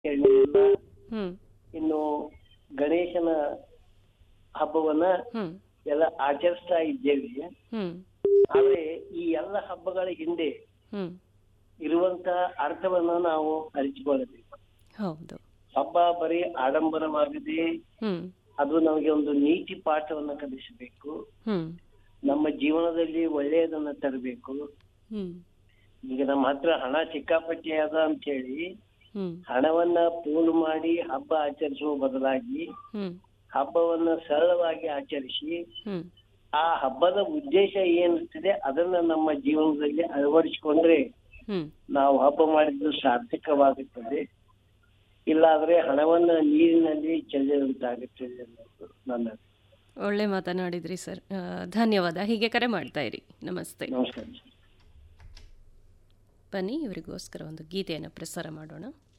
ಎಣ್ಣೆಯನ್ನ ಹ್ಮ್ ಇನ್ನು ಗಣೇಶನ ಹಬ್ಬವನ್ನ ಹ್ಮ್ ಎಲ್ಲ ಆಚರಿಸ್ತಾ ಇದ್ದೇವೆ ಹ್ಮ್ ಆದ್ರೆ ಈ ಎಲ್ಲ ಹಬ್ಬಗಳ ಹಿಂದೆ ಹ್ಮ್ ಇರುವಂತ ಅರ್ಥವನ್ನ ನಾವು ಅರಿತುಕೊಳ್ಳಬೇಕು ಹೌದು ಹಬ್ಬ ಬರೀ ಆಡಂಬರವಾಗದೆ ಹ್ಮ್ ಅದು ನಮಗೆ ಒಂದು ನೀತಿ ಪಾಠವನ್ನ ಕಲಿಸಬೇಕು ಹ್ಮ್ ನಮ್ಮ ಜೀವನದಲ್ಲಿ ಒಳ್ಳೆಯದನ್ನ ತರಬೇಕು ಹ್ಮ್ ಈಗ ನಮ್ಮ ಹತ್ರ ಹಣ ಸಿಕ್ಕಾಪಟ್ಟೆ ಅದ ಅಂತ ಹೇಳಿ ಹ್ಮ್ ಹಣವನ್ನ ಪೋಲು ಮಾಡಿ ಹಬ್ಬ ಆಚರಿಸುವ ಬದಲಾಗಿ ಹ್ಮ್ ಹಬ್ಬವನ್ನ ಸರಳವಾಗಿ ಆಚರಿಸಿ ಹ್ಮ್ ಆ ಹಬ್ಬದ ಉದ್ದೇಶ ಏನಿರ್ತದೆ ಅದನ್ನ ನಮ್ಮ ಜೀವನದಲ್ಲಿ ಅಳವಡಿಸಿಕೊಂಡ್ರೆ ಹ್ಮ್ ನಾವು ಹಬ್ಬ ಮಾಡಿದ್ದು ಸಾರ್ಥಕವಾಗುತ್ತದೆ ಇಲ್ಲಾದ್ರೆ ಹಣವನ್ನ ನೀರಿನಲ್ಲಿ ಚೆಲ್ಲಿದಂತಾಗುತ್ತದೆ ಅನ್ನೋದು ನನ್ನ ಒಳ್ಳೆ ಮಾತನಾಡಿದ್ರಿ ಸರ್ ಆ, ಧನ್ಯವಾದ ಹೀಗೆ ಕರೆ ಮಾಡ್ತಾ ಇರಿ ನಮಸ್ತೆ ನಮಸ್ಕಾರ ಬನ್ನಿ ಇವರಿಗೋಸ್ಕರ ಒಂದು ಗೀತೆಯನ್ನು ಪ್ರಸಾರ ಮಾಡೋಣ